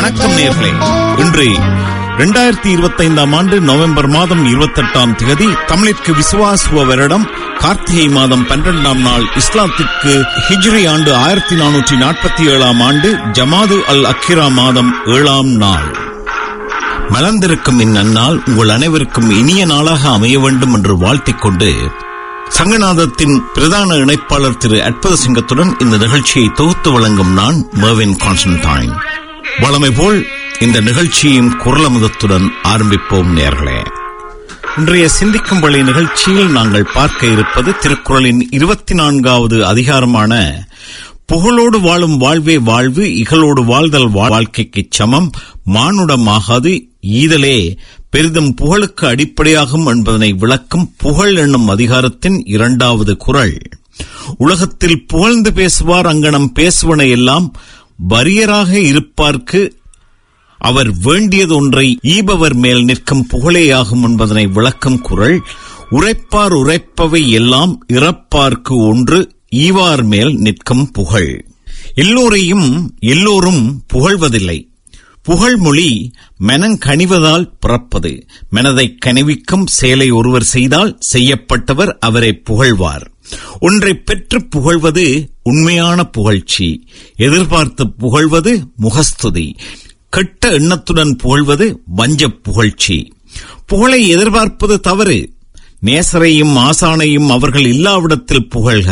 வணக்கம் நேர்களே இன்று இரண்டாயிரத்தி இருபத்தைந்தாம் ஆண்டு நவம்பர் மாதம் இருபத்தெட்டாம் தேதி தமிழிற்கு விசுவாசுவ வருடம் கார்த்திகை மாதம் பன்னிரெண்டாம் நாள் இஸ்லாத்திற்கு ஹிஜ்ரி ஆண்டு ஆயிரத்தி நானூற்றி நாற்பத்தி ஏழாம் ஆண்டு ஜமாது அல் அக்கிரா மாதம் ஏழாம் நாள் மலர்ந்திருக்கும் இந்நன்னாள் உங்கள் அனைவருக்கும் இனிய நாளாக அமைய வேண்டும் என்று வாழ்த்திக் கொண்டு சங்கநாதத்தின் பிரதான இணைப்பாளர் திரு அற்புத சிங்கத்துடன் இந்த நிகழ்ச்சியை தொகுத்து வழங்கும் நான் மேவின் கான்ஸ்டன்டைன் வளமை போல் இந்த நிகழ்ச்சியின் குரலமுதத்துடன் ஆரம்பிப்போம் நேர்களே இன்றைய சிந்திக்கும் வழி நிகழ்ச்சியில் நாங்கள் பார்க்க இருப்பது திருக்குறளின் இருபத்தி நான்காவது அதிகாரமான புகழோடு வாழும் வாழ்வே வாழ்வு இகழோடு வாழ்தல் வாழ்க்கைக்கு சமம் மானுடமாகாது ஈதலே பெரிதும் புகழுக்கு அடிப்படையாகும் என்பதனை விளக்கும் புகழ் என்னும் அதிகாரத்தின் இரண்டாவது குரல் உலகத்தில் புகழ்ந்து பேசுவார் அங்கனம் பேசுவன எல்லாம் வரியராக இருப்பார்க்கு அவர் வேண்டியது ஒன்றை ஈபவர் மேல் நிற்கும் புகழேயாகும் என்பதனை விளக்கும் குரல் உரைப்பார் உரைப்பவை எல்லாம் இறப்பார்க்கு ஒன்று ஈவார் மேல் நிற்கும் புகழ் எல்லோரையும் எல்லோரும் புகழ்வதில்லை புகழ்மொழி மெனங்கணிவதால் பிறப்பது மனதை கனிவிக்கும் செயலை ஒருவர் செய்தால் செய்யப்பட்டவர் அவரை புகழ்வார் ஒன்றை பெற்று புகழ்வது உண்மையான புகழ்ச்சி எதிர்பார்த்து புகழ்வது முகஸ்துதி கெட்ட எண்ணத்துடன் புகழ்வது வஞ்ச புகழ்ச்சி புகழை எதிர்பார்ப்பது தவறு நேசரையும் ஆசானையும் அவர்கள் இல்லாவிடத்தில் புகழ்க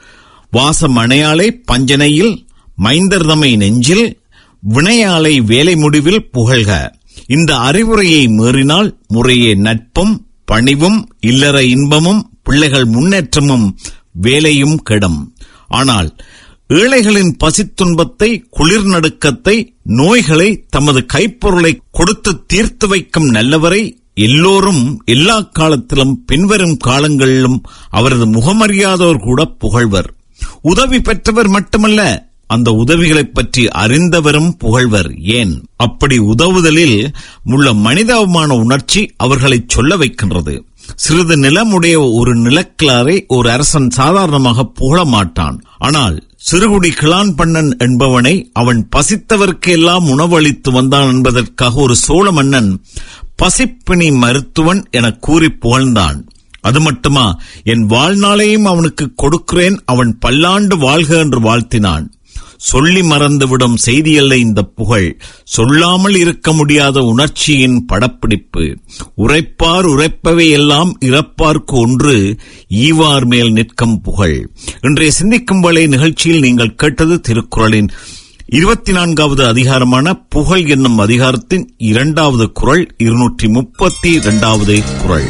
வாசம் அணையாலே பஞ்சனையில் மைந்தர்தமை நெஞ்சில் வினையாலை வேலை முடிவில் புகழ்க இந்த அறிவுரையை மீறினால் முறையே நட்பும் பணிவும் இல்லற இன்பமும் பிள்ளைகள் முன்னேற்றமும் வேலையும் கெடும் ஆனால் ஏழைகளின் பசித்துன்பத்தை குளிர் நடுக்கத்தை நோய்களை தமது கைப்பொருளை கொடுத்து தீர்த்து வைக்கும் நல்லவரை எல்லோரும் எல்லா காலத்திலும் பின்வரும் காலங்களிலும் அவரது முகமறியாதோர் கூட புகழ்வர் உதவி பெற்றவர் மட்டுமல்ல அந்த உதவிகளைப் பற்றி அறிந்தவரும் புகழ்வர் ஏன் அப்படி உதவுதலில் உள்ள மனிதாபமான உணர்ச்சி அவர்களை சொல்ல வைக்கின்றது சிறிது நிலமுடைய ஒரு நிலக்கிழாரை ஒரு அரசன் சாதாரணமாக புகழ மாட்டான் ஆனால் சிறுகுடி கிளான் பண்ணன் என்பவனை அவன் பசித்தவர்க்கு எல்லாம் உணவளித்து வந்தான் என்பதற்காக ஒரு சோழ மன்னன் பசிப்பிணி மருத்துவன் என கூறி புகழ்ந்தான் அது மட்டுமா என் வாழ்நாளையும் அவனுக்கு கொடுக்கிறேன் அவன் பல்லாண்டு வாழ்க என்று வாழ்த்தினான் சொல்லி மறந்துவிடும் செய்தியல்ல இந்த புகழ் சொல்லாமல் இருக்க முடியாத உணர்ச்சியின் படப்பிடிப்பு உரைப்பார் உரைப்பவை எல்லாம் இறப்பார்க்கு ஒன்று ஈவார் மேல் நிற்கும் புகழ் இன்றைய சிந்திக்கும் வலை நிகழ்ச்சியில் நீங்கள் கேட்டது திருக்குறளின் இருபத்தி நான்காவது அதிகாரமான புகழ் என்னும் அதிகாரத்தின் இரண்டாவது குரல் இருநூற்றி முப்பத்தி இரண்டாவது குரல்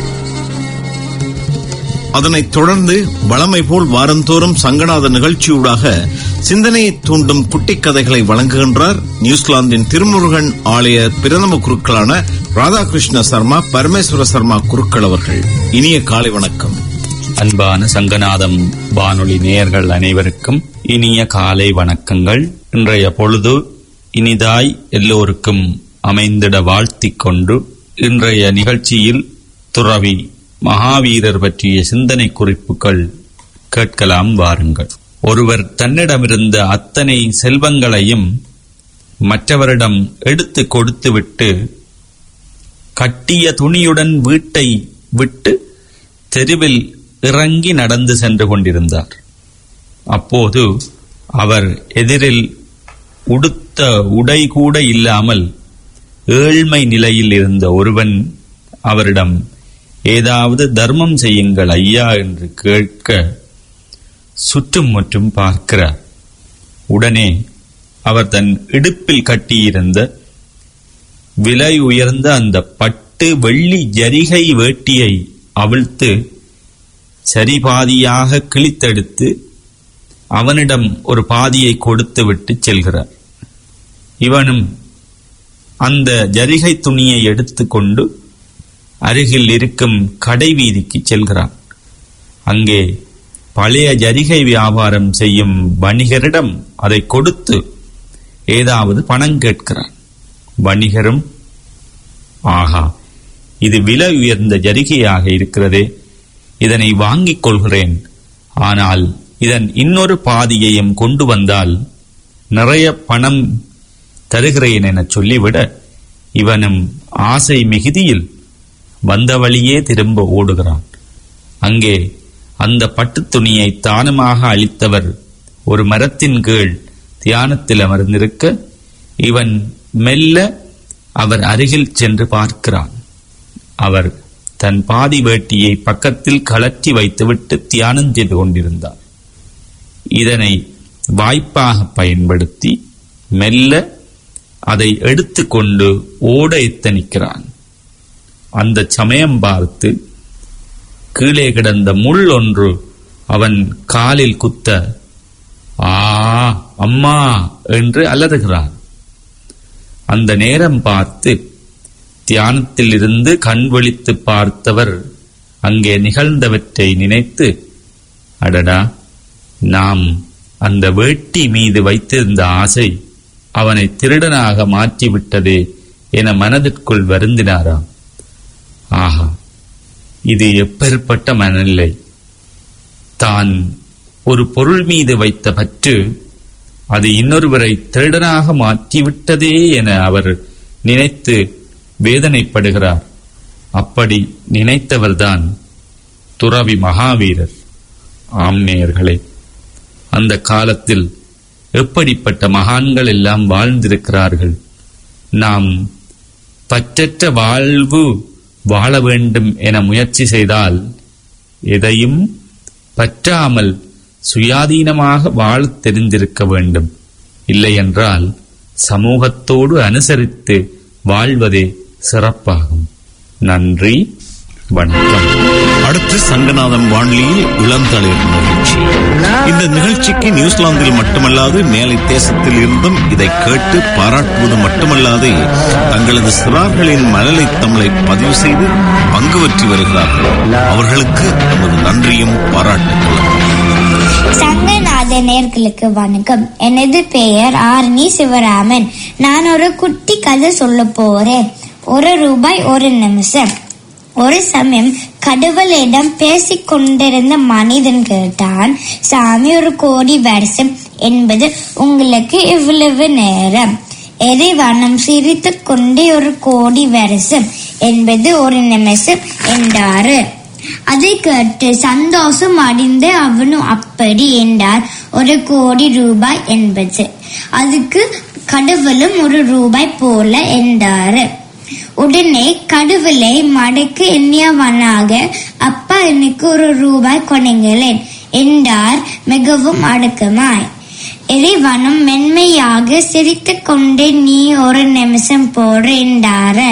அதனைத் தொடர்ந்து வளமை போல் வாரந்தோறும் சங்கநாத நிகழ்ச்சியூடாக சிந்தனையை தூண்டும் குட்டி கதைகளை வழங்குகின்றார் நியூசிலாந்தின் திருமுருகன் ஆலய பிரதம குருக்களான ராதாகிருஷ்ண சர்மா பரமேஸ்வர சர்மா குருக்கள் அவர்கள் இனிய காலை வணக்கம் அன்பான சங்கநாதம் வானொலி நேயர்கள் அனைவருக்கும் இனிய காலை வணக்கங்கள் இன்றைய பொழுது இனிதாய் எல்லோருக்கும் அமைந்திட வாழ்த்திக் கொண்டு இன்றைய நிகழ்ச்சியில் துறவி மகாவீரர் பற்றிய சிந்தனை குறிப்புகள் கேட்கலாம் வாருங்கள் ஒருவர் தன்னிடமிருந்த அத்தனை செல்வங்களையும் மற்றவரிடம் எடுத்து கொடுத்துவிட்டு கட்டிய துணியுடன் வீட்டை விட்டு தெருவில் இறங்கி நடந்து சென்று கொண்டிருந்தார் அப்போது அவர் எதிரில் உடுத்த உடை கூட இல்லாமல் ஏழ்மை நிலையில் இருந்த ஒருவன் அவரிடம் ஏதாவது தர்மம் செய்யுங்கள் ஐயா என்று கேட்க சுற்றும் முற்றும் பார்க்கிறார் உடனே அவர் தன் இடுப்பில் கட்டியிருந்த விலை உயர்ந்த அந்த பட்டு வெள்ளி ஜரிகை வேட்டியை அவிழ்த்து சரிபாதியாக கிழித்தெடுத்து அவனிடம் ஒரு பாதியை கொடுத்து விட்டு செல்கிறார் இவனும் அந்த ஜரிகை துணியை எடுத்துக்கொண்டு அருகில் இருக்கும் கடை வீதிக்கு செல்கிறான் அங்கே பழைய ஜரிகை வியாபாரம் செய்யும் வணிகரிடம் அதை கொடுத்து ஏதாவது பணம் கேட்கிறான் வணிகரும் ஆகா இது விலை உயர்ந்த ஜரிகையாக இருக்கிறதே இதனை வாங்கிக் கொள்கிறேன் ஆனால் இதன் இன்னொரு பாதியையும் கொண்டு வந்தால் நிறைய பணம் தருகிறேன் என சொல்லிவிட இவனும் ஆசை மிகுதியில் வந்த வழியே திரும்ப ஓடுகிறான் அங்கே அந்த பட்டுத் துணியை தானமாக அளித்தவர் ஒரு மரத்தின் கீழ் தியானத்தில் அமர்ந்திருக்க இவன் மெல்ல அவர் அருகில் சென்று பார்க்கிறான் அவர் தன் பாதி வேட்டியை பக்கத்தில் கலற்றி வைத்துவிட்டு தியானம் செய்து கொண்டிருந்தார் இதனை வாய்ப்பாக பயன்படுத்தி மெல்ல அதை எடுத்துக்கொண்டு ஓட எத்தனிக்கிறான் அந்த சமயம் பார்த்து கீழே கிடந்த முள் ஒன்று அவன் காலில் குத்த ஆ அம்மா என்று அலறுகிறான் அந்த நேரம் பார்த்து தியானத்தில் இருந்து கண் விழித்து பார்த்தவர் அங்கே நிகழ்ந்தவற்றை நினைத்து அடடா நாம் அந்த வேட்டி மீது வைத்திருந்த ஆசை அவனை திருடனாக மாற்றிவிட்டதே என மனதிற்குள் வருந்தினாராம் ஆஹா இது எப்பேற்பட்ட மனநிலை தான் ஒரு பொருள் மீது வைத்த பற்று அது இன்னொருவரை திருடனாக மாற்றிவிட்டதே என அவர் நினைத்து வேதனைப்படுகிறார் அப்படி நினைத்தவர்தான் துறவி மகாவீரர் ஆம்நேயர்களே அந்த காலத்தில் எப்படிப்பட்ட மகான்கள் எல்லாம் வாழ்ந்திருக்கிறார்கள் நாம் பற்றற்ற வாழ்வு வாழ வேண்டும் என முயற்சி செய்தால் எதையும் பற்றாமல் சுயாதீனமாக வாழத் தெரிந்திருக்க வேண்டும் இல்லையென்றால் சமூகத்தோடு அனுசரித்து வாழ்வதே சிறப்பாகும் நன்றி வணக்கம் அடுத்து சங்கநாதம் வானொலியில் இளந்தளிர் நிகழ்ச்சி இந்த நிகழ்ச்சிக்கு நியூசிலாந்தில் மட்டுமல்லாது மேலை தேசத்தில் இருந்தும் இதை கேட்டு பாராட்டுவது மட்டுமல்லாது தங்களது சிறார்களின் மழலை தமிழை பதிவு செய்து பங்கு பெற்று வருகிறார்கள் அவர்களுக்கு நமது நன்றியும் பாராட்டுகளும் சங்கநாத நேர்களுக்கு வணக்கம் எனது பெயர் ஆர்னி சிவராமன் நான் ஒரு குட்டி கதை சொல்ல போறேன் ஒரு ரூபாய் ஒரு நிமிஷம் ஒரு சமயம் கடவுளிடம் பேசிக் கொண்டிருந்த மனிதன் கேட்டான் சாமி ஒரு கோடி வருஷம் என்பது உங்களுக்கு இவ்வளவு நேரம் எரிவனம் சிரித்துக் கொண்டே ஒரு கோடி வருஷம் என்பது ஒரு நிமிஷம் என்றாரு அதை கேட்டு சந்தோஷம் அடைந்து அவனும் அப்படி என்றார் ஒரு கோடி ரூபாய் என்பது அதுக்கு கடவுளும் ஒரு ரூபாய் போல என்றாரு உடனே கடவுளை மடக்கு எண்ணியவனாக அப்பா எனக்கு ஒரு ரூபாய் கொனைங்களேன் என்றார் மிகவும் அடக்கமாய் இறைவனும் மென்மையாக சிரித்துக் கொண்டே நீ ஒரு நிமிஷம் போடு என்றாரு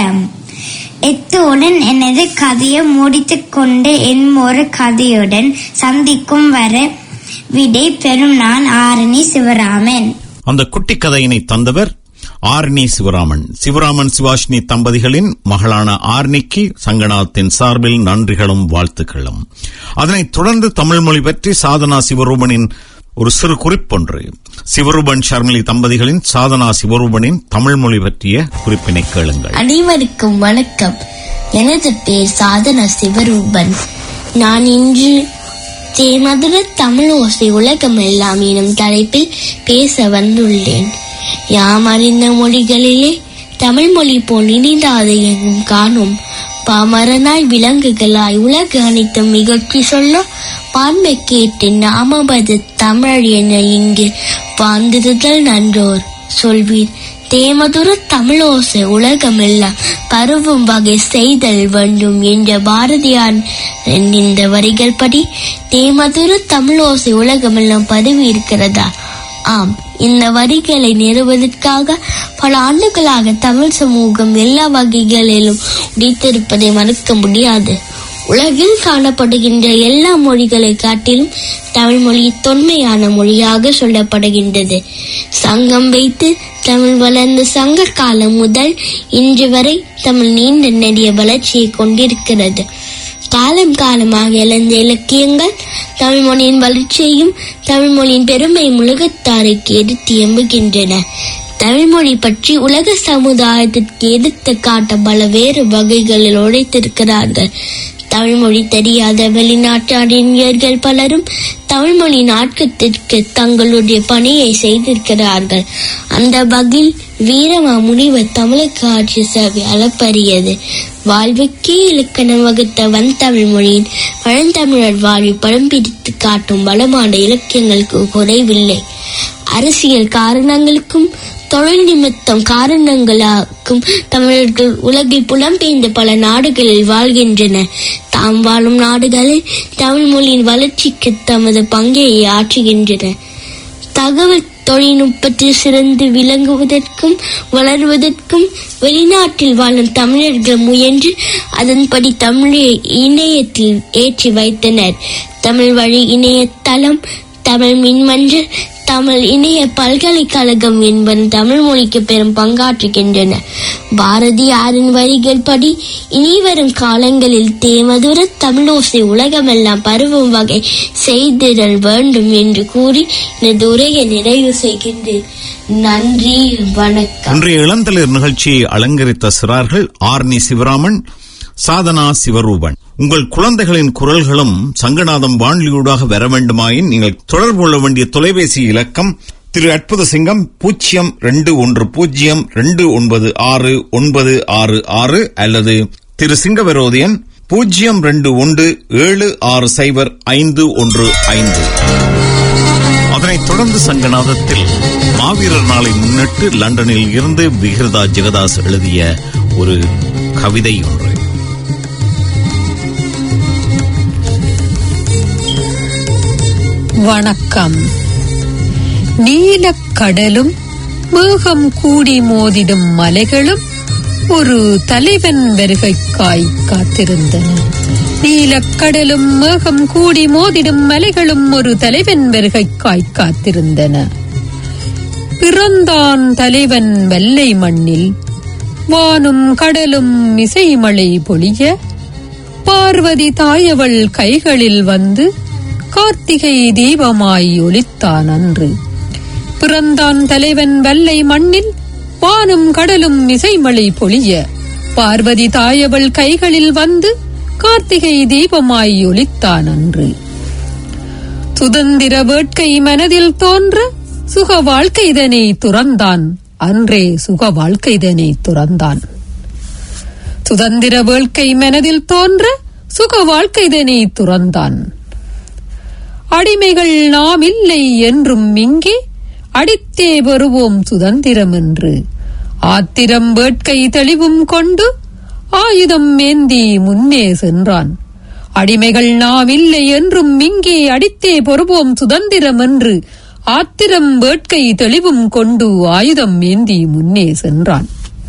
இத்துடன் எனது கதையை முடித்துக் கொண்டு என் ஒரு கதையுடன் சந்திக்கும் வர விடை பெறும் நான் ஆரணி சிவராமன் அந்த குட்டி கதையினை தந்தவர் ஆர்னி சிவராமன் சிவராமன் சிவாஷினி தம்பதிகளின் மகளான ஆர்னிக்கு சங்கநாதத்தின் சார்பில் நன்றிகளும் வாழ்த்துக்களும் அதனைத் தொடர்ந்து தமிழ் மொழி பற்றி சாதனா சிவரூபனின் ஒரு சிறு குறிப்பொன்று சிவரூபன் ஷர்மிளி தம்பதிகளின் சாதனா சிவரூபனின் தமிழ் மொழி பற்றிய குறிப்பினை கேளுங்கள் அனைவருக்கும் வணக்கம் எனது பேர் சாதனா சிவரூபன் நான் இன்று தேமதுர தமிழ் ஓசை உலகம் எல்லாம் எனும் தலைப்பில் பேச வந்துள்ளேன் யாம் அறிந்த மொழிகளிலே தமிழ் மொழி போல் இனிதாத எங்கும் காணும் பாமரனாய் விலங்குகளாய் உலகு அனைத்தும் நிகழ்ச்சி சொல்ல பான்மை கேட்டு நாமபது தமிழ் என இங்கு வாழ்ந்திருதல் நன்றோர் சொல்வீர் தேமதுர தமிழோசை உலகமெல்லாம் பரவும் வகை செய்தல் வேண்டும் என்ற பாரதியார் இந்த வரிகள் படி தேமதுர தமிழோசை உலகமெல்லாம் பரவி இருக்கிறதா ஆம் இந்த வரிகளை நிறுவதற்காக பல ஆண்டுகளாக தமிழ் சமூகம் எல்லா வகைகளிலும் உடைத்திருப்பதை மறுக்க முடியாது உலகில் காணப்படுகின்ற எல்லா மொழிகளை காட்டிலும் தமிழ் மொழி தொன்மையான மொழியாக சொல்லப்படுகின்றது சங்கம் வைத்து தமிழ் வளர்ந்த சங்க காலம் முதல் இன்று வரை தமிழ் நீண்ட நெடிய வளர்ச்சியை கொண்டிருக்கிறது காலம் காலமாக எழுந்த இலக்கியங்கள் தமிழ் மொழியின் வளர்ச்சியையும் தமிழ் மொழியின் பெருமையும் உலகத்தாருக்கு எடுத்து எம்புகின்றன தமிழ் மொழி பற்றி உலக சமுதாயத்திற்கு எடுத்து காட்ட பல வேறு வகைகளில் உழைத்திருக்கிறார்கள் தமிழ் மொழி தெரியாத வெளிநாட்டு அறிஞர்கள் பலரும் தமிழ் மொழி நாட்கத்திற்கு தங்களுடைய பணியை செய்திருக்கிறார்கள் அந்த வகையில் வீரமா முனிவர் தமிழுக்கு ஆட்சி சேவை அளப்பரியது வாழ்வுக்கே இலக்கணம் வகுத்த வந்தமிழ் மொழியின் பழந்தமிழர் வாழ்வை படம் பிடித்து காட்டும் வளமான இலக்கியங்களுக்கு குறைவில்லை அரசியல் காரணங்களுக்கும் தொழில் நிமித்தம் காரணங்களாக்கும் தமிழர்கள் உலகில் புலம்பெயர்ந்த பல நாடுகளில் வாழ்கின்றனர் தாம் வாழும் நாடுகளில் தமிழ் மொழியின் வளர்ச்சிக்கு தமது பங்கை ஆற்றுகின்றனர் தகவல் தொழில்நுட்பத்தில் சிறந்து விளங்குவதற்கும் வளர்வதற்கும் வெளிநாட்டில் வாழும் தமிழர்கள் முயன்று அதன்படி தமிழை இணையத்தில் ஏற்றி வைத்தனர் தமிழ் வழி இணையதளம் தமிழ் மின்மன்றல் தமிழ் இணைய பல்கலைக்கழகம் என்பன தமிழ் மொழிக்கு பெரும் பங்காற்றுகின்றன பாரதியாரின் வரிகள் படி இனி வரும் காலங்களில் தேமதுர தமிழோசை உலகமெல்லாம் பரவும் வகை செய்திடல் வேண்டும் என்று கூறி எனது உரையை நிறைவு செய்கின்றேன் நன்றி வணக்கம் இன்றைய இளந்தளிர் நிகழ்ச்சியை அலங்கரித்த சிறார்கள் ஆர்னி சிவராமன் சாதனா சிவரூபன் உங்கள் குழந்தைகளின் குரல்களும் சங்கநாதம் வானொலியூடாக வர வேண்டுமாயின் நீங்கள் தொடர்பு கொள்ள வேண்டிய தொலைபேசி இலக்கம் திரு அற்புத சிங்கம் பூஜ்ஜியம் ரெண்டு ஒன்று பூஜ்ஜியம் ரெண்டு ஒன்பது ஆறு ஒன்பது ஆறு ஆறு அல்லது திரு சிங்கவரோதியன் பூஜ்ஜியம் ரெண்டு ஒன்று ஏழு ஆறு சைபர் ஐந்து ஒன்று ஐந்து அதனைத் தொடர்ந்து சங்கநாதத்தில் மாவீரர் நாளை முன்னிட்டு லண்டனில் இருந்து விகிருதா ஜெகதாஸ் எழுதிய ஒரு கவிதை ஒன்று வணக்கம் நீலக்கடலும் மேகம் கூடி மோதிடும் மலைகளும் ஒரு தலைவன் வருகைக்காய் காத்திருந்தன நீலக்கடலும் மேகம் கூடி மோதிடும் மலைகளும் ஒரு தலைவன் வருகைக்காய் காத்திருந்தன பிறந்தான் தலைவன் வெள்ளை மண்ணில் வானும் கடலும் இசைமழை பொழிய பார்வதி தாயவள் கைகளில் வந்து கார்த்திகை தீபமாய் ஒலித்தான் அன்று பிறந்தான் தலைவன் வெள்ளை மண்ணில் வானும் கடலும் இசைமழை பொழிய பார்வதி தாயவள் கைகளில் வந்து கார்த்திகை தீபமாய் ஒலித்தான் அன்று சுதந்திர வேட்கை மனதில் தோன்ற சுக வாழ்க்கைதனை துறந்தான் அன்றே சுக வாழ்க்கைதனை துறந்தான் சுதந்திர வேட்கை மனதில் தோன்ற சுக வாழ்க்கைதனை துறந்தான் அடிமைகள் நாம் இல்லை என்றும் இங்கே அடித்தே வருவோம் சுதந்திரம் என்று ஆத்திரம் வேட்கை தெளிவும் கொண்டு ஆயுதம் ஏந்தி முன்னே சென்றான் அடிமைகள் நாம் இல்லை என்றும் இங்கே அடித்தே பொறுவோம் சுதந்திரம் என்று ஆத்திரம் வேட்கை தெளிவும் கொண்டு ஆயுதம் ஏந்தி முன்னே சென்றான்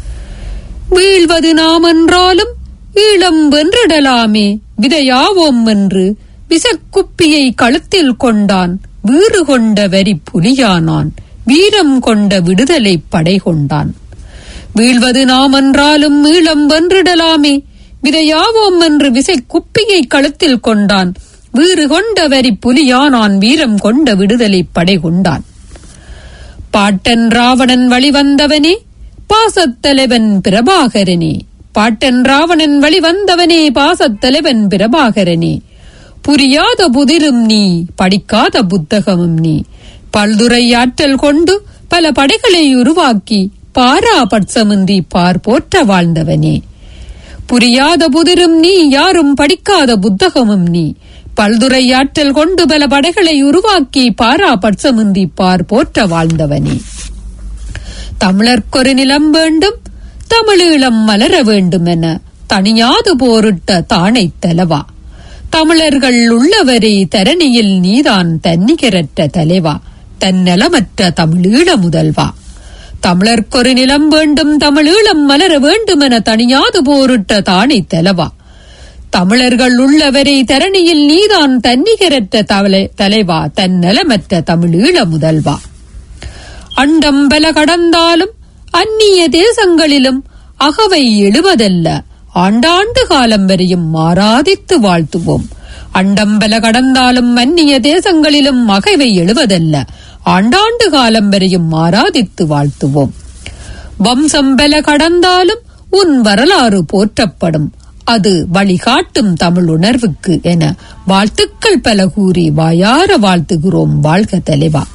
வீழ்வது நாம் என்றாலும் ஈழம் வென்றிடலாமே விதையாவோம் என்று விசக்குப்பியை கழுத்தில் கொண்டான் வீறு கொண்ட வரி புலியானான் வீரம் கொண்ட விடுதலை படை கொண்டான் வீழ்வது நாம் என்றாலும் ஈழம் வென்றிடலாமே விதையாவோம் என்று விசை குப்பியை கழுத்தில் கொண்டான் வீறு கொண்ட வரி புலியானான் வீரம் கொண்ட விடுதலை படை கொண்டான் பாட்டன் ராவணன் வழிவந்தவனே பாசத்தலைவன் பிரபாகரனே பாட்டன் ராவணன் வழிவந்தவனே பாசத்தலைவன் பிரபாகரனே புரியாத புதிரும் நீ படிக்காத புத்தகமும் நீ பல்துறை ஆற்றல் கொண்டு பல படைகளை உருவாக்கி பாராபட்சமின்றி பார் போற்ற வாழ்ந்தவனே புரியாத புதிரும் நீ யாரும் படிக்காத புத்தகமும் நீ பல்துறை ஆற்றல் கொண்டு பல படைகளை உருவாக்கி பாராபட்சமின்றி பார் போற்ற வாழ்ந்தவனே தமிழர்க்கொரு நிலம் வேண்டும் தமிழீழம் மலர வேண்டும் என தனியாது போரிட்ட தானை தலைவா தமிழர்கள் உள்ளவரை தரணியில் நீதான் தன்னிகரற்ற தலைவா தன்னலமற்ற தமிழீழ முதல்வா தமிழர்க்கொரு நிலம் வேண்டும் தமிழீழம் மலர வேண்டும் என தனியாது போரிட்ட தானை தலைவா தமிழர்கள் உள்ளவரை தரணியில் நீதான் தன்னிகரற்ற தவளை- தலைவா தன்னலமற்ற தமிழீழ முதல்வா அண்டம் பல கடந்தாலும் அந்நிய தேசங்களிலும் அகவை எழுவதல்ல ஆண்டாண்டு காலம் வரையும் மாறாதித்து வாழ்த்துவோம் அண்டம் பல கடந்தாலும் அந்நிய தேசங்களிலும் அகவை எழுவதல்ல ஆண்டாண்டு காலம் வரையும் மாறாதித்து வாழ்த்துவோம் வம்சம் பல கடந்தாலும் உன் வரலாறு போற்றப்படும் அது வழிகாட்டும் தமிழ் உணர்வுக்கு என வாழ்த்துக்கள் பல கூறி வாயார வாழ்த்துகிறோம் வாழ்க தலைவா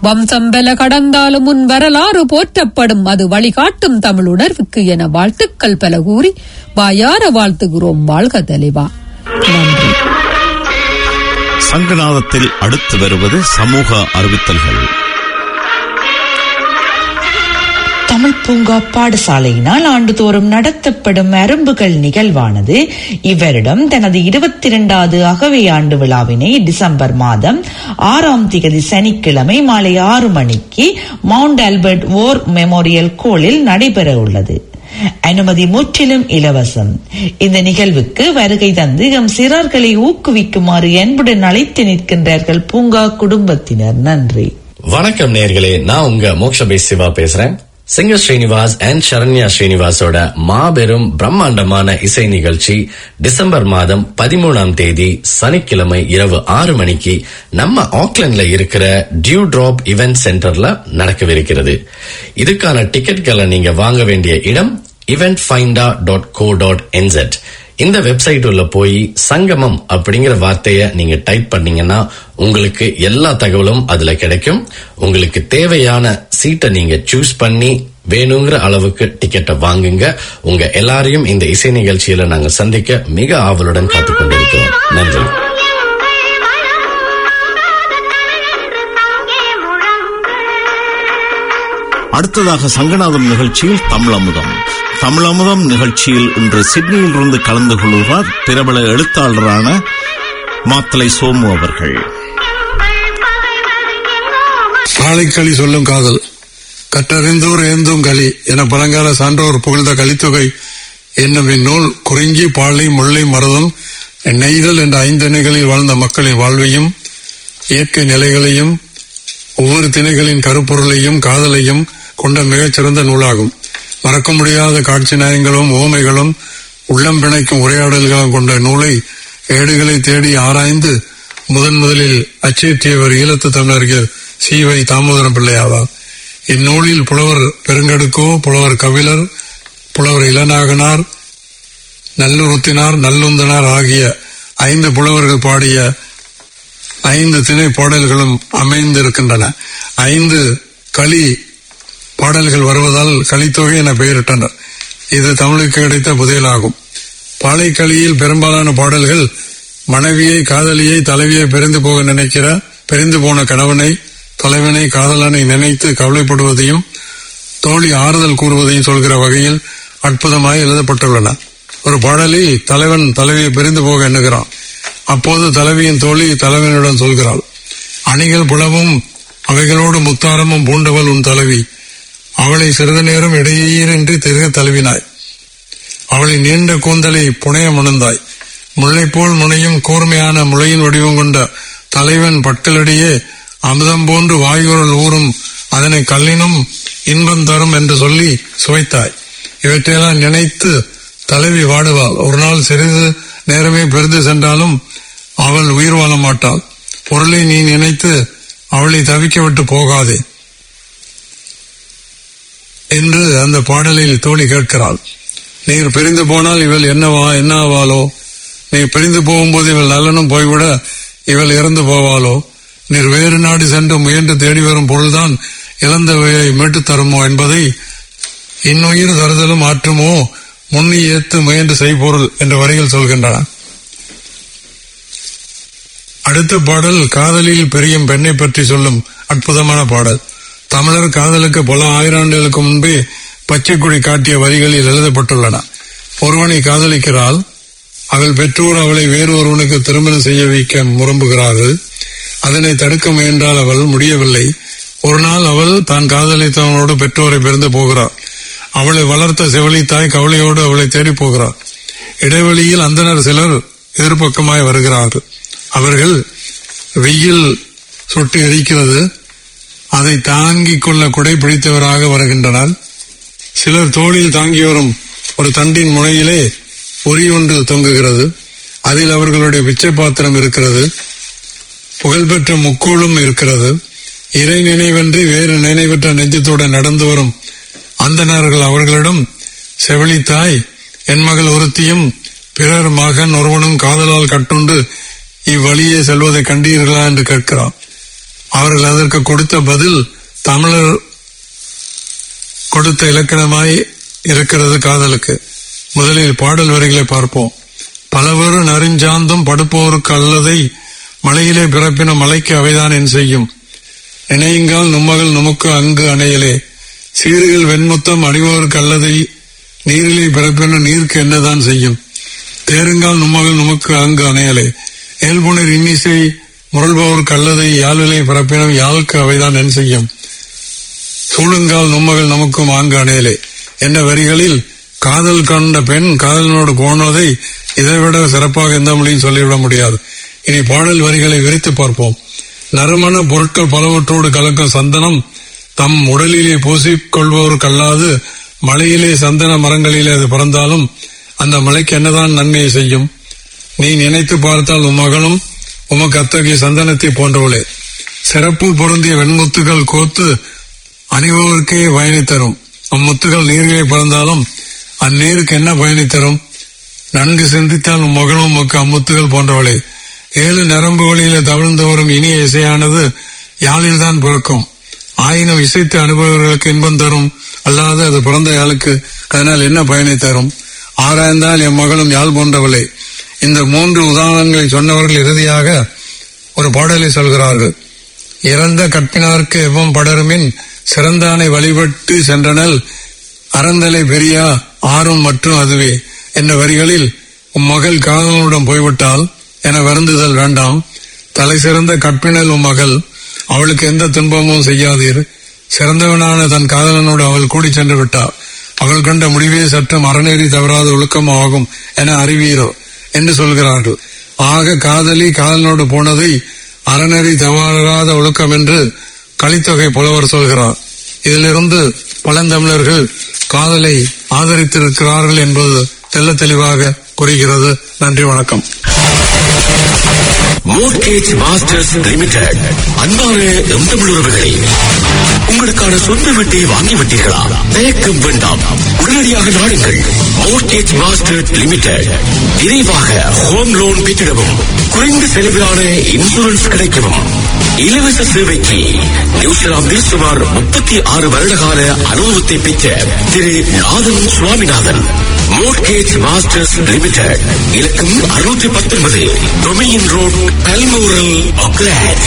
வம்சம்பல கடந்தாலும் உன் வரலாறு போற்றப்படும் அது வழிகாட்டும் தமிழ் உணர்வுக்கு என வாழ்த்துக்கள் பல கூறி வாயார வாழ்த்துகிறோம் வாழ்க தலைவா நன்றி சங்கநாதத்தில் அடுத்து வருவது சமூக அறிவித்தல்கள் தமிழ் பூங்கா பாடசாலையினால் ஆண்டுதோறும் நடத்தப்படும் அரும்புகள் நிகழ்வானது இவரிடம் தனது இருபத்தி இரண்டாவது அகவை ஆண்டு விழாவினை டிசம்பர் மாதம் ஆறாம் திகதி சனிக்கிழமை மாலை ஆறு மணிக்கு மவுண்ட் ஆல்பர்ட் ஓர் மெமோரியல் கோளில் நடைபெற உள்ளது அனுமதி முற்றிலும் இலவசம் இந்த நிகழ்வுக்கு வருகை தந்து எம் சிறார்களை ஊக்குவிக்குமாறு அன்புடன் அழைத்து நிற்கின்றார்கள் பூங்கா குடும்பத்தினர் நன்றி வணக்கம் நேர்களே நான் உங்க மோக்ஷபே சிவா பேசுறேன் சிங்கர் ஸ்ரீனிவாஸ் அண்ட் சரண்யா ஸ்ரீனிவாசோட மாபெரும் பிரம்மாண்டமான இசை நிகழ்ச்சி டிசம்பர் மாதம் பதிமூணாம் தேதி சனிக்கிழமை இரவு ஆறு மணிக்கு நம்ம ஆக்லாண்ட்ல இருக்கிற டியூ டிராப் இவென்ட் சென்டர்ல நடக்கவிருக்கிறது இதுக்கான டிக்கெட்களை நீங்க வாங்க வேண்டிய இடம் Eventfinda dot co dot NZ இந்த வெப்சைட் உள்ள போய் சங்கமம் அப்படிங்கிற வார்த்தைய நீங்க டைப் பண்ணீங்கன்னா உங்களுக்கு எல்லா தகவலும் அதுல கிடைக்கும் உங்களுக்கு தேவையான சீட்டை நீங்க சூஸ் பண்ணி வேணுங்கிற அளவுக்கு டிக்கெட்டை வாங்குங்க உங்க எல்லாரையும் இந்த இசை நிகழ்ச்சியில நாங்க சந்திக்க மிக ஆவலுடன் காத்துக் கொண்டிருக்கிறோம் நன்றி அடுத்ததாக சங்கநாதம் நிகழ்ச்சியில் தமிழமுதம் தமிழமுதம் நிகழ்ச்சியில் இன்று சிட்னியில் இருந்து கலந்து கொள்கிறார் பிரபல எழுத்தாளரான மாத்தலை சோமு அவர்கள் பாலைக்களி சொல்லும் காதல் கற்றறிந்தோர் ஏந்தும் களி என பழங்கால சான்றோர் புகழ்ந்த கலித்தொகை என்னும் இந்நூல் குறிஞ்சி பாலை முல்லை மருதம் நெய்தல் என்ற ஐந்தணைகளில் வாழ்ந்த மக்களின் வாழ்வையும் இயற்கை நிலைகளையும் ஒவ்வொரு திணைகளின் கருப்பொருளையும் காதலையும் கொண்ட மிகச்சிறந்த நூலாகும் மறக்க முடியாத காட்சி நயங்களும் ஓமைகளும் உள்ளம் பிணைக்கும் உரையாடல்களும் கொண்ட நூலை ஏடுகளை தேடி ஆராய்ந்து முதன் முதலில் அச்சேற்றியவர் ஈழத்து தமிழர்கள் சீவை தாமோதரம் பிள்ளை ஆவார் இந்நூலில் புலவர் பெருங்கடுக்கோ புலவர் கபிலர் புலவர் இளநாகனார் நல்லுறுத்தினார் நல்லுந்தனார் ஆகிய ஐந்து புலவர்கள் பாடிய ஐந்து திணை பாடல்களும் அமைந்திருக்கின்றன ஐந்து களி பாடல்கள் வருவதால் களித்தொகை என பெயரிட்டனர் இது தமிழுக்கு கிடைத்த புதையலாகும் பாலைக்களியில் பெரும்பாலான பாடல்கள் மனைவியை காதலியை தலைவியை பிரிந்து போக நினைக்கிற பிரிந்து போன கணவனை தலைவனை காதலனை நினைத்து கவலைப்படுவதையும் தோழி ஆறுதல் கூறுவதையும் சொல்கிற வகையில் அற்புதமாய் எழுதப்பட்டுள்ளன ஒரு பாடலில் தலைவன் தலைவியை பிரிந்து போக எண்ணுகிறான் அப்போது தலைவியின் தோழி தலைவனிடம் சொல்கிறாள் அணிகள் புலமும் அவைகளோடு முத்தாரமும் பூண்டவள் உன் தலைவி அவளை சிறிது நேரம் இடையீரின்றி திருக தழுவினாய் அவளை நீண்ட கூந்தலை புனைய முணந்தாய் முல்லை போல் முனையும் கூர்மையான முளையின் வடிவம் கொண்ட தலைவன் பட்களடியே அமுதம் போன்று வாயுரல் ஊறும் அதனை கல்லினும் இன்பம் தரும் என்று சொல்லி சுவைத்தாய் இவற்றையெல்லாம் நினைத்து தலைவி வாடுவாள் ஒரு நாள் சிறிது நேரமே பெரிது சென்றாலும் அவள் உயிர் வாழ மாட்டாள் பொருளை நீ நினைத்து அவளை தவிக்க விட்டு போகாதே என்று அந்த பாடலில் தோழி கேட்கிறாள் நீர் பிரிந்து போனால் இவள் என்னவா என்ன ஆவாளோ நீ பிரிந்து போகும்போது இவள் நலனும் போய்விட இவள் இறந்து போவாளோ நீர் வேறு நாடு சென்று முயன்று தேடி வரும் பொருள்தான் இழந்தவையை மீட்டுத் தருமோ என்பதை இன்னுயிர் தருதலும் ஆற்றுமோ முன்னி ஏத்து முயன்று செய்பொருள் என்ற வரிகள் சொல்கின்றன அடுத்த பாடல் காதலில் பெரியும் பெண்ணை பற்றி சொல்லும் அற்புதமான பாடல் தமிழர் காதலுக்கு பல ஆயிராண்டுகளுக்கு முன்பே பச்சைக்குடி காட்டிய வரிகளில் எழுதப்பட்டுள்ளன ஒருவனை காதலிக்கிறாள் அவள் பெற்றோர் அவளை வேறு ஒருவனுக்கு திருமணம் செய்ய வைக்க முறம்புகிறார்கள் அதனை தடுக்க முயன்றால் அவள் முடியவில்லை ஒரு நாள் அவள் தான் காதலித்தவனோடு பெற்றோரை பிறந்து போகிறார் அவளை வளர்த்த செவிலி தாய் கவலையோடு அவளை தேடி போகிறார் இடைவெளியில் அந்தனர் சிலர் எதிர்பக்கமாய் வருகிறார்கள் அவர்கள் வெயில் சுட்டு எரிக்கிறது அதை தாங்கிக் கொள்ள குடை பிடித்தவராக வருகின்றனர் சிலர் தோளில் தாங்கி வரும் ஒரு தண்டின் முனையிலே பொறி ஒன்று தொங்குகிறது அதில் அவர்களுடைய பிச்சை பாத்திரம் இருக்கிறது புகழ்பெற்ற முக்கோளும் இருக்கிறது இறை நினைவன்றி வேறு நினைவற்ற நெஞ்சத்தோடு நடந்து வரும் அந்தணர்கள் அவர்களிடம் செவிலித்தாய் என் மகள் ஒருத்தியும் பிறர் மகன் ஒருவனும் காதலால் கட்டுண்டு இவ்வழியே செல்வதை கண்டீர்களா என்று கேட்கிறான் அவர்கள் அதற்கு கொடுத்த பதில் தமிழர் கொடுத்த இலக்கணமாய் இருக்கிறது காதலுக்கு முதலில் பாடல் வரிகளை பார்ப்போம் பலவரு நறுஞ்சாந்தும் படுப்போருக்கு அல்லதை மலையிலே பிறப்பின மலைக்கு அவைதான் என் செய்யும் நினையுங்கால் நும்மகள் நுமுக்கு அங்கு அணையலே சீறுகள் வெண்முத்தம் அணிவோருக்கு அல்லதை நீரிலே பிறப்பின நீர்க்கு என்னதான் செய்யும் தேருங்கால் நும்மகள் நுமுக்கு அங்கு அணையலே ஏல்புணர் இன்னிசை முரள்பவருக்கு அல்லதை யாழிலே பிறப்பினம் யாழுக்கு அவைதான் என் செய்யும் சூழுங்கால் நும்மகள் நமக்கும் ஆங்கு அணையலே என்ற வரிகளில் காதல் கண்ட பெண் காதலனோடு போனதை இதைவிட சிறப்பாக எந்த மொழியும் சொல்லிவிட முடியாது இனி பாடல் வரிகளை விரித்து பார்ப்போம் நறுமண பொருட்கள் பலவற்றோடு கலக்கும் சந்தனம் தம் உடலிலே பூசிக் கொள்பவருக்கல்லாது மலையிலே சந்தன மரங்களிலே அது பிறந்தாலும் அந்த மலைக்கு என்னதான் நன்மையை செய்யும் நீ நினைத்து பார்த்தால் உன் மகளும் உமக்கு அத்தகைய சந்தனத்தை போன்றவளே சிறப்பு பொருந்திய வெண்முத்துகள் கோத்து அணிபவருக்கே பயனை தரும் அம்முத்துகள் நீரிலே பிறந்தாலும் அந்நீருக்கு என்ன பயனை தரும் நன்கு சிந்தித்தால் உன் மகளும் உமக்கு அம்முத்துகள் போன்றவளே ஏழு நரம்புகளிலே தவிழ்ந்து வரும் இனிய இசையானது யாழில்தான் பிறக்கும் ஆயினும் இசைத்து அனுபவர்களுக்கு இன்பம் தரும் அல்லாது அது பிறந்த யாழுக்கு அதனால் என்ன பயனை தரும் ஆராய்ந்தால் என் மகளும் யாழ் போன்றவளே இந்த மூன்று உதாரணங்களை சொன்னவர்கள் இறுதியாக ஒரு பாடலை சொல்கிறார்கள் இறந்த கற்பினார்க்கு எவ்வம் படருமின் சிறந்தானை வழிபட்டு சென்றனல் அறந்தலை பெரியா ஆறும் மற்றும் அதுவே என்ற வரிகளில் உம் மகள் காதலனுடன் போய்விட்டால் என வருந்துதல் வேண்டாம் தலை சிறந்த கற்பினல் உம் மகள் அவளுக்கு எந்த துன்பமும் செய்யாதீர் சிறந்தவனான தன் காதலனோடு அவள் கூடி சென்று விட்டார் அவள் கண்ட முடிவே சற்றும் அறநெறி தவறாத ஒழுக்கமாகும் என அறிவீரோ என்று சொல்கிறார்கள் ஆக காதலி காதலனோடு போனதை அறநெறி தவறாத ஒழுக்கம் என்று கலித்தொகை புலவர் சொல்கிறார் இதிலிருந்து பழந்தமிழர்கள் காதலை ஆதரித்திருக்கிறார்கள் என்பது தெல்ல தெளிவாக புரிகிறது நன்றி வணக்கம் மோர்கேஜ் மாஸ்டர்ஸ் லிமிடெட் அன்பான எம் தமிழ் உறவுகளே உங்களுக்கான சொந்த வீட்டை வாங்கி விட்டீர்களா தயக்கம் வேண்டாம் உடனடியாக நாடுங்கள் மோர்கேஜ் மாஸ்டர் லிமிடெட் விரைவாக ஹோம் லோன் பெற்றிடவும் குறைந்த செலவிலான இன்சூரன்ஸ் கிடைக்கவும் இலவச சேவைக்கு நியூசிலாந்தில் சுமார் முப்பத்தி ஆறு வருட கால அனுபவத்தை பெற்ற திரு Nathan Swaminathan mortgage masters limited இலக்கம் அறுநூற்றி பத்தொன்பது டொமியின் ரோட் கல்மூரல் ஒக்லாண்ட்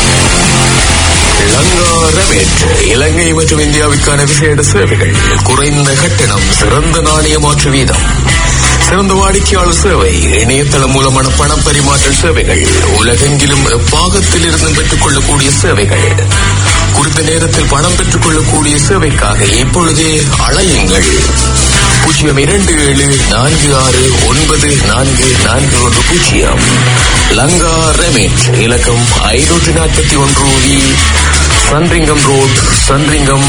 லங்காரமேற்று இலங்கை மற்றும் இந்தியாவுக்கான விசேட சேவைகள் குறைந்த கட்டணம் சிறந்த நாணய மாற்று வீதம் சிறந்த வாடிக்கையாளர் சேவை இணையதளம் மூலமான பண பரிமாற்ற சேவைகள் உலகெங்கிலும் எப்பாகத்தில் இருந்து பெற்றுக் கொள்ளக்கூடிய சேவைகள் குறித்த நேரத்தில் பணம் பெற்றுக் கொள்ளக்கூடிய சேவைக்காக இப்பொழுதே அழையுங்கள் பூஜ்ஜியம் இரண்டு ஏழு நான்கு ஆறு ஒன்பது நான்கு நான்கு ஒன்று பூஜ்ஜியம் லங்கா ரெமேட் இலக்கம் ஐநூற்றி நாற்பத்தி ஒன்று வி சன்ரிங்கம் ரோட் சன்ரிங்கம்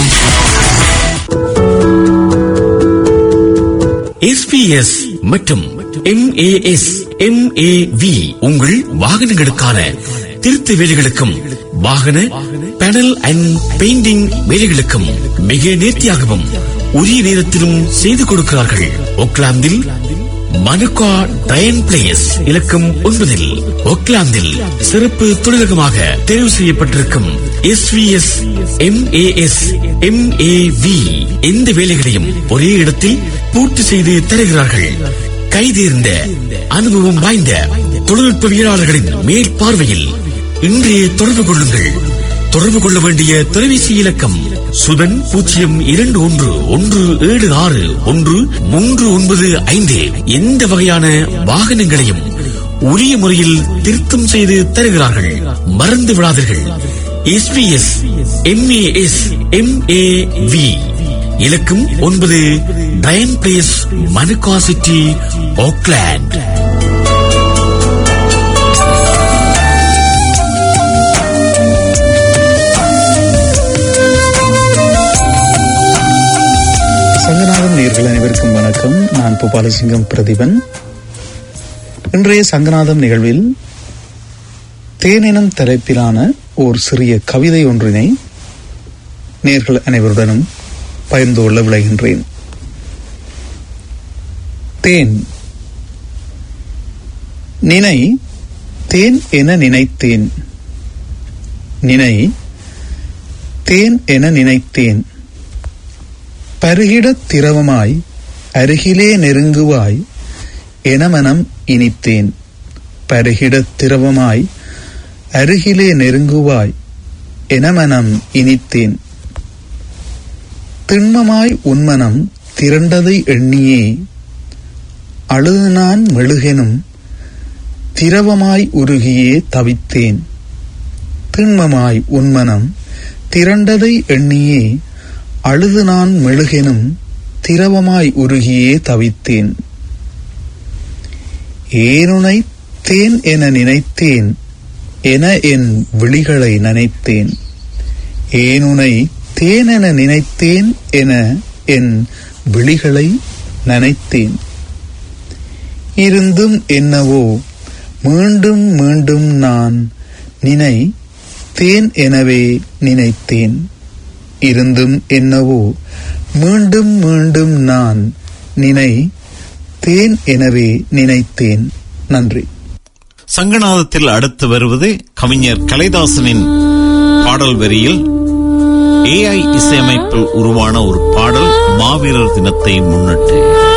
எஸ்பிஎஸ் மற்றும் எம்ஏஎஸ் எம்ஏவி உங்கள் வாகனங்களுக்கான திருத்த வேலைகளுக்கும் வாகன பேனல் அண்ட் பெயிண்டிங் வேலைகளுக்கும் மிக நேர்த்தியாகவும் உரிய நேரத்திலும் செய்து கொடுக்கிறார்கள் ஓக்லாந்தில் மனுகா டயன் பிளேஸ் இலக்கம் ஒன்பதில் ஓக்லாந்தில் சிறப்பு தொழிலகமாக தேர்வு செய்யப்பட்டிருக்கும் எஸ்விஎஸ் எம்ஏஎஸ் எம்ஏவி எந்த வேலைகளையும் ஒரே இடத்தில் பூர்த்தி செய்து தருகிறார்கள் கைதேர்ந்த அனுபவம் வாய்ந்த தொழில்நுட்பவியலாளர்களின் மேற்பார்வையில் இன்றைய தொடர்பு கொள்ளுங்கள் தொடர்பு கொள்ள வேண்டிய தொலைபேசி இலக்கம் சுதன் பூஜ்ஜியம் இரண்டு ஒன்று ஒன்று ஏழு ஆறு ஒன்று மூன்று ஒன்பது ஐந்து எந்த வகையான வாகனங்களையும் உரிய முறையில் திருத்தம் செய்து தருகிறார்கள் மறந்து விடாதீர்கள் எஸ்பிஎஸ் எம்ஏஎஸ் எம்ஏவி இலக்கம் ஒன்பது டயன் பிளேஸ் மனுகா சிட்டி ஓக்லாண்ட் சங்கநாதம் நேர்கள் அனைவருக்கும் வணக்கம் நான் பூபாலசிங்கம் பிரதீபன் இன்றைய சங்கநாதம் நிகழ்வில் தேனெனும் தலைப்பிலான ஓர் சிறிய கவிதை ஒன்றினை நேர்கள் அனைவருடனும் பகிர்ந்து கொள்ள விளைகின்றேன் தேன் நினை தேன் என நினைத்தேன் நினை தேன் என நினைத்தேன் பருகிடத் திரவமாய் அருகிலே நெருங்குவாய் என மனம் இனித்தேன் பருகிடத் திரவமாய் அருகிலே நெருங்குவாய் என மனம் இனித்தேன் திண்மமாய் உன்மனம் திரண்டதை எண்ணியே அழுது நான் மெழுகெனும் திரவமாய் உருகியே தவித்தேன் திண்மமாய் உன்மனம் திரண்டதை எண்ணியே அழுது நான் மெழுகெனும் திரவமாய் உருகியே தவித்தேன் ஏனுனை தேன் என நினைத்தேன் என என் விழிகளை நனைத்தேன் ஏனுனை தேன் என நினைத்தேன் என என் விழிகளை நனைத்தேன் இருந்தும் என்னவோ மீண்டும் மீண்டும் நான் நினை தேன் எனவே நினைத்தேன் இருந்தும் என்னவோ மீண்டும் மீண்டும் நான் நினை தேன் எனவே நினைத்தேன் நன்றி சங்கநாதத்தில் அடுத்து வருவது கவிஞர் கலைதாசனின் பாடல் வரியில் ஏஐ இசையமைப்பில் உருவான ஒரு பாடல் மாவீரர் தினத்தை முன்னிட்டு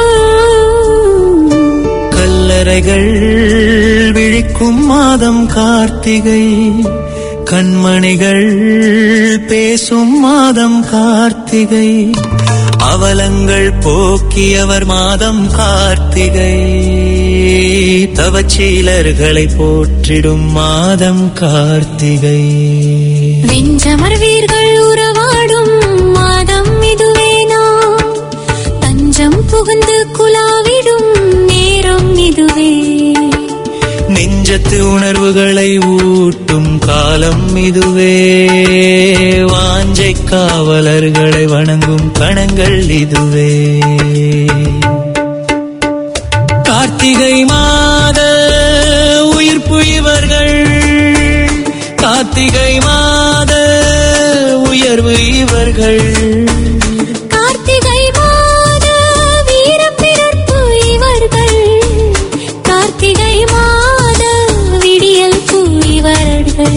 கல்லறைகள் விழிக்கும் மாதம் கார்த்திகை கண்மணிகள் பேசும் மாதம் கார்த்திகை அவலங்கள் போக்கியவர் மாதம் கார்த்திகை தவச்சீலர்களை போற்றிடும் மாதம் கார்த்திகை வெஞ்சமர்வீர்கள் உறவாடும் மாதம் இதுவேனா தஞ்சம் புகுந்து குலாவிடும் நேரம் இதுவே நெஞ்சத்து உணர்வுகளை ஊட்டும் காலம் இதுவே வாஞ்சை காவலர்களை வணங்கும் கணங்கள் இதுவே கார்த்திகை மாத உயிர்ப்பு இவர்கள் கார்த்திகை மாத உயர்வு இவர்கள் கார்த்திகை மாத வீரப்பிறப்பு இவர்கள் கார்த்திகை மாத விடியல் பூ இவர்கள்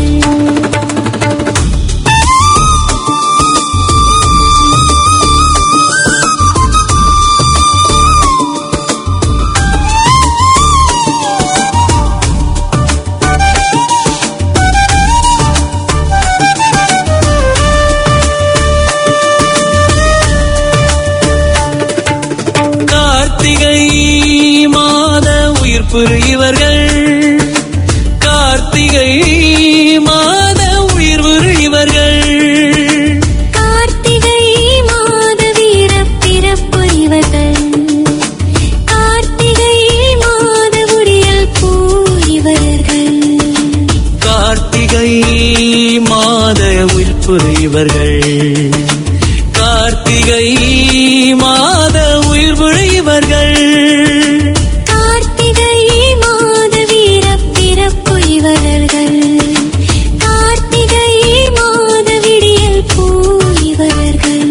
கார்த்திகை மாத உயிர்ப்பு இவர்கள் கார்த்திகை மாத உயிர்வு இவர்கள் கார்த்திகை மாத வீரப்பிறப்பு இவர்கள் கார்த்திகை மாத விடியல் பூ இவர்கள் கார்த்திகை மாத உயிர்ப்பு இவர்கள் கார்த்திகை மாத உயிர்வு இவர்கள் கார்த்திகை மாத வீரப்பிறப்பு இவர்கள் கார்த்திகை மாத விடியல் பூ இவர்கள்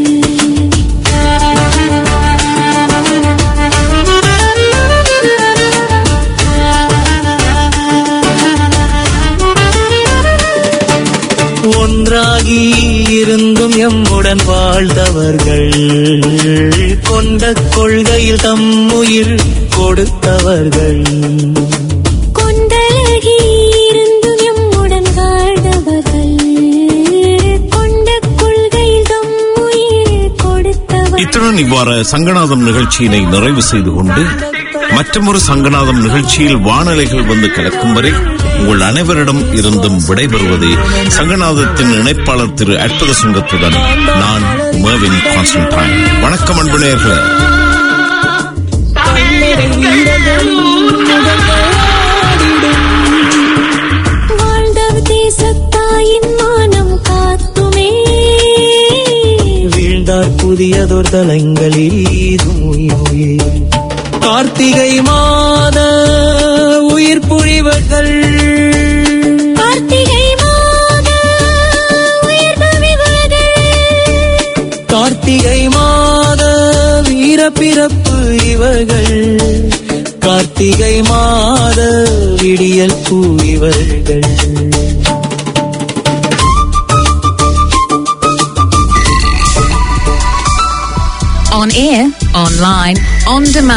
ஒன்றாகி இருந்தும் எம்முடன் வாழ்ந்தவர்கள் கொண்ட கொள்கையில் தம் உயிர் கொடுத்தவர்கள் கொண்டழகி இருந்தும் எம்முடன் வாழ்ந்தவர்கள் கொண்ட கொள்கையில் தம் உயிர் கொடுத்தவர் இத்துடன் இவ்வாறு சங்கநாதம் நிகழ்ச்சியினை நிறைவு செய்து கொண்டு மற்றொரு சங்கநாதம் நிகழ்ச்சியில் வானலைகள் வந்து கலக்கும் வரை உங்கள் அனைவரிடம் இருந்தும் விடைபெறுவது சங்கநாதத்தின் இணைப்பாளர் திரு அற்புத சுங்கத்துடன் நான் மேவின் கான்ஸ்டன்டைன் வணக்கம் அன்பு நேயர்களே வாழ்ந்தவர் தேசத்தாயின் மானம் காத்துமே வீழ்ந்தார் புதியதோர் தலங்களில் ஈதுமுயே. கார்த்திகை மாத உயிர் புரிவர்கள் கார்த்திகை மாத உயிர் பவிவர்கள் கார்த்திகை மாத வீர பிறப்பு இவர்கள் கார்த்திகை மாத விடியல் பூ இவர்கள் air, online, on demand.